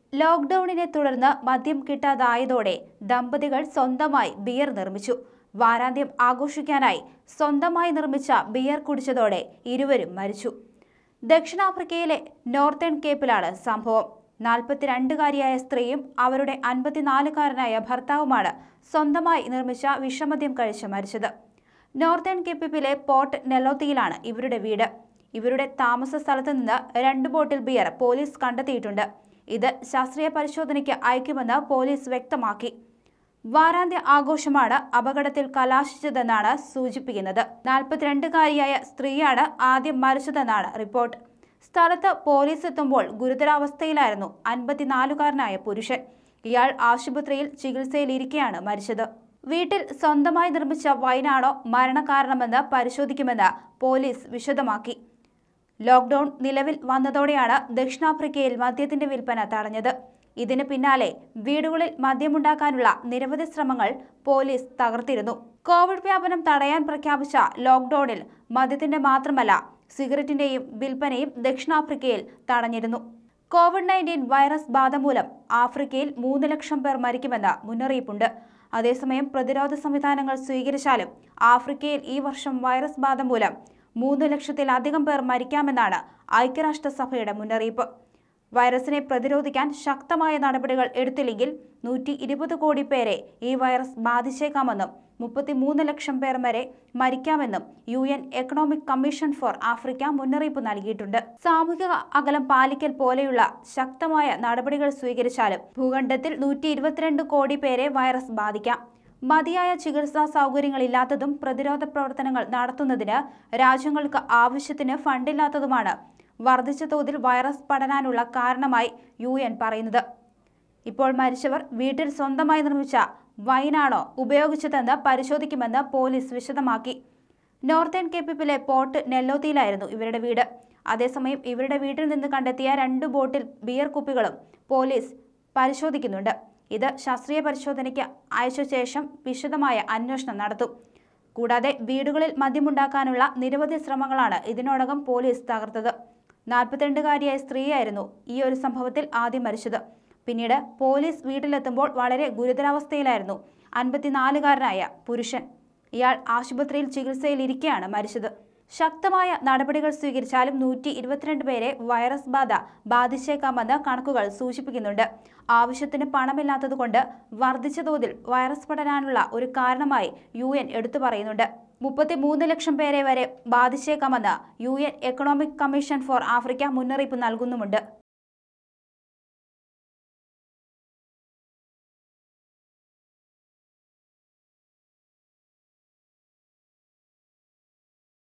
ലോക്ക്ഡൌണിനെ തുടർന്ന് മദ്യം കിട്ടാതായതോടെ ദമ്പതികൾ സ്വന്തമായി ബിയർ നിർമ്മിച്ചു വാരാന്ത്യം ആഘോഷിക്കാനായി സ്വന്തമായി നിർമ്മിച്ച ബിയർ കുടിച്ചതോടെ ഇരുവരും മരിച്ചു ദക്ഷിണാഫ്രിക്കയിലെ നോർത്തേൺ കേപ്പിലാണ് സംഭവം നാൽപ്പത്തിരണ്ടുകാരിയായ സ്ത്രീയും അവരുടെ അൻപത്തിനാലുകാരനായ ഭർത്താവുമാണ് സ്വന്തമായി നിർമ്മിച്ച വിഷമദ്യം കഴിച്ച് മരിച്ചത് നോർത്തേൺ കേപ്പിലെ പോർട്ട് നെലോത്തിയിലാണ് ഇവരുടെ വീട് ഇവരുടെ താമസ സ്ഥലത്ത് നിന്ന് രണ്ട് ബോട്ടിൽ ബിയർ പോലീസ് കണ്ടെത്തിയിട്ടുണ്ട് ഇത് ശാസ്ത്രീയ പരിശോധനയ്ക്ക് അയക്കുമെന്ന് പോലീസ് വ്യക്തമാക്കി വാരാന്ത്യ ആഘോഷമാണ് അപകടത്തിൽ കലാശിച്ചതെന്നാണ് സൂചിപ്പിക്കുന്നത് നാൽപ്പത്തിരണ്ടുകാരിയായ സ്ത്രീയാണ് ആദ്യം മരിച്ചതെന്നാണ് റിപ്പോർട്ട് സ്ഥലത്ത് പോലീസ് എത്തുമ്പോൾ ഗുരുതരാവസ്ഥയിലായിരുന്നു അൻപത്തിനാലുകാരനായ പുരുഷൻ ഇയാൾ ആശുപത്രിയിൽ ചികിത്സയിലിരിക്കെയാണ് മരിച്ചത് വീട്ടിൽ സ്വന്തമായി നിർമ്മിച്ച വൈനാണോ മരണകാരണമെന്ന് പരിശോധിക്കുമെന്ന് പോലീസ് വിശദമാക്കി ലോക്ക്ഡൌൺ നിലവിൽ വന്നതോടെയാണ് ദക്ഷിണാഫ്രിക്കയിൽ മദ്യത്തിന്റെ വിൽപ്പന തടഞ്ഞത് ഇതിന് പിന്നാലെ വീടുകളിൽ മദ്യമുണ്ടാക്കാനുള്ള നിരവധി ശ്രമങ്ങൾ പോലീസ് തകർത്തിരുന്നു കോവിഡ് വ്യാപനം തടയാൻ പ്രഖ്യാപിച്ച ലോക്ക്ഡൌണിൽ മദ്യത്തിന്റെ മാത്രമല്ല സിഗരറ്റിന്റെയും വിൽപ്പനയും ദക്ഷിണാഫ്രിക്കയിൽ തടഞ്ഞിരുന്നു കോവിഡ് നയൻറ്റീൻ വൈറസ് ബാധ മൂലം ആഫ്രിക്കയിൽ മൂന്ന് ലക്ഷം പേർ മരിക്കുമെന്ന് മുന്നറിയിപ്പുണ്ട് അതേസമയം പ്രതിരോധ സംവിധാനങ്ങൾ സ്വീകരിച്ചാലും ആഫ്രിക്കയിൽ ഈ വർഷം വൈറസ് ബാധ മൂലം മൂന്ന് ലക്ഷത്തിലധികം പേർ മരിക്കാമെന്നാണ് ഐക്യരാഷ്ട്രസഭയുടെ മുന്നറിയിപ്പ് വൈറസിനെ പ്രതിരോധിക്കാൻ ശക്തമായ നടപടികൾ എടുത്തില്ലെങ്കിൽ നൂറ്റി ഇരുപത് കോടി പേരെ ഈ വൈറസ് ബാധിച്ചേക്കാമെന്നും മുപ്പത്തിമൂന്ന് ലക്ഷം പേർ വരെ മരിക്കാമെന്നും U N economic commission for Africa മുന്നറിയിപ്പ് നൽകിയിട്ടുണ്ട് സാമൂഹിക അകലം പാലിക്കൽ പോലെയുള്ള ശക്തമായ നടപടികൾ സ്വീകരിച്ചാലും ഭൂഖണ്ഡത്തിൽ നൂറ്റി ഇരുപത്തിരണ്ട് കോടി പേരെ വൈറസ് ബാധിക്കാം മതിയായ ചികിത്സാ സൗകര്യങ്ങളില്ലാത്തതും പ്രതിരോധ പ്രവർത്തനങ്ങൾ നടത്തുന്നതിന് രാജ്യങ്ങൾക്ക് ആവശ്യത്തിന് ഫണ്ടില്ലാത്തതുമാണ് വർദ്ധിച്ച തോതിൽ വൈറസ് പടരാനുള്ള കാരണമായി യു എൻ പറയുന്നത് ഇപ്പോൾ മരിച്ചവർ വീട്ടിൽ സ്വന്തമായി നിർമ്മിച്ച വൈനാണോ ഉപയോഗിച്ചതെന്ന് പരിശോധിക്കുമെന്ന് പോലീസ് വിശദമാക്കി നോർത്തേൺ കേപ്പിപ്പിലെ പോർട്ട് നെല്ലോത്തിയിലായിരുന്നു ഇവരുടെ വീട് അതേസമയം ഇവരുടെ വീട്ടിൽ നിന്ന് കണ്ടെത്തിയ രണ്ട് ബോട്ടിൽ ബിയർ കുപ്പികളും പോലീസ് പരിശോധിക്കുന്നുണ്ട് ഇത് ശാസ്ത്രീയ പരിശോധനയ്ക്ക് അയച്ച ശേഷം വിശദമായ അന്വേഷണം നടത്തും കൂടാതെ വീടുകളിൽ മദ്യമുണ്ടാക്കാനുള്ള നിരവധി ശ്രമങ്ങളാണ് ഇതിനോടകം പോലീസ് തകർത്തത് നാൽപ്പത്തിരണ്ടുകാരിയായ സ്ത്രീയായിരുന്നു ഈ ഒരു സംഭവത്തിൽ ആദ്യം മരിച്ചത് പിന്നീട് പോലീസ് വീട്ടിലെത്തുമ്പോൾ വളരെ ഗുരുതരാവസ്ഥയിലായിരുന്നു അൻപത്തിനാലുകാരനായ പുരുഷൻ ഇയാൾ ആശുപത്രിയിൽ ചികിത്സയിലിരിക്കെയാണ് മരിച്ചത് ശക്തമായ നടപടികൾ സ്വീകരിച്ചാലും നൂറ്റി ഇരുപത്തിരണ്ട് പേരെ വൈറസ് ബാധ ബാധിച്ചേക്കാമെന്ന് കണക്കുകൾ സൂചിപ്പിക്കുന്നുണ്ട് ആവശ്യത്തിന് പണമില്ലാത്തതുകൊണ്ട് വർദ്ധിച്ച തോതിൽ വൈറസ് പടരാനുള്ള ഒരു കാരണമായി യു എൻ എടുത്തു പറയുന്നുണ്ട് മുപ്പത്തിമൂന്ന് ലക്ഷം പേരെ വരെ ബാധിച്ചേക്കാമെന്ന് U N economic commission for Africa മുന്നറിയിപ്പ് നൽകുന്നുമുണ്ട്